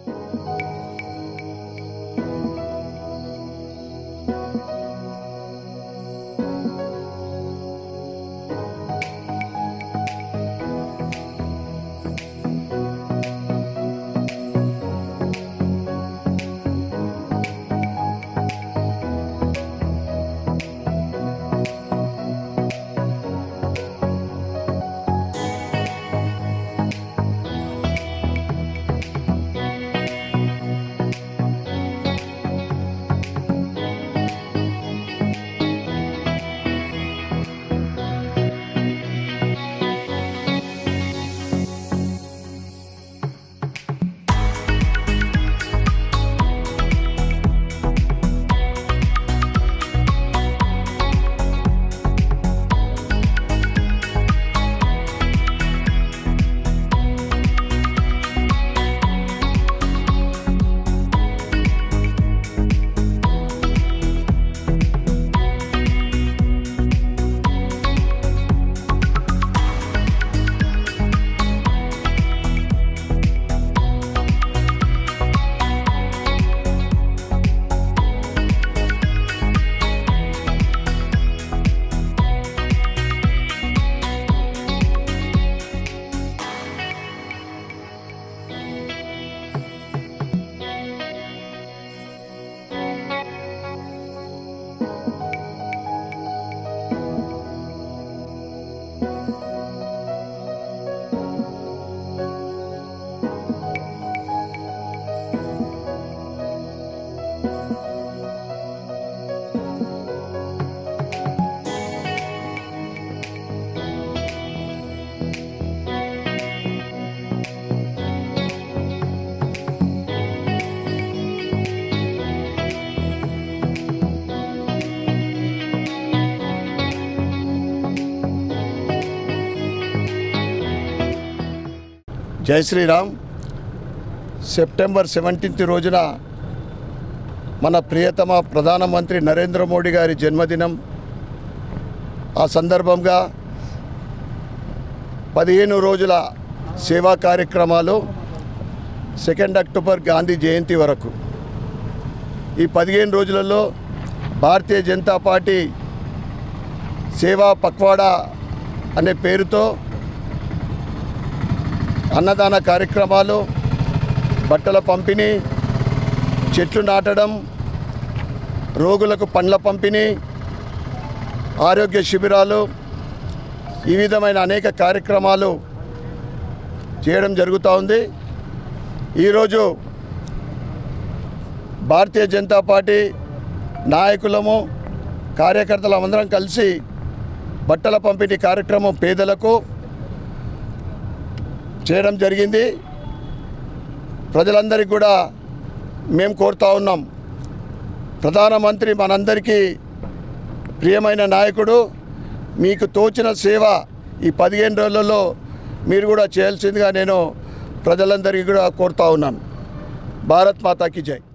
జై Sriram September seventeenth రోజున మన ప్రియతమ ప్రధానమంత్రి నరేంద్ర మోడీ గారి జన్మదినం ఆ సందర్భంగా పదిహేను రోజుల సేవా కార్యక్రమాలు సెకండ్ అక్టోబర్ గాంధీ జయంతి వరకు ఈ పదిహేను రోజులలో భారతీయ జనతా పార్టీ సేవా పక్వాడా అనే పేరుతో అన్నదాన కార్యక్రమాలు బట్టల పంపిణీ చెట్లు నాటడం రోగులకు పండ్ల పంపిణీ ఆరోగ్య శిబిరాలు ఈ విధమైన అనేక కార్యక్రమాలు చేయడం జరుగుతూ ఉంది ఈరోజు భారతీయ జనతా పార్టీ నాయకులము కార్యకర్తలు అందరం కలిసి బట్టల పంపిణీ కార్యక్రమం పేదలకు చేయడం జరిగింది ప్రజలందరికీ కూడా మేము కోరుతా ఉన్నాం ప్రధానమంత్రి మనందరికీ ప్రియమైన నాయకుడు మీకు తోచిన సేవ ఈ పదిహేను రోజులలో మీరు కూడా చేయాల్సిందిగా నేను ప్రజలందరికీ కూడా కోరుతా ఉన్నాను భారత్ మాతాకి జై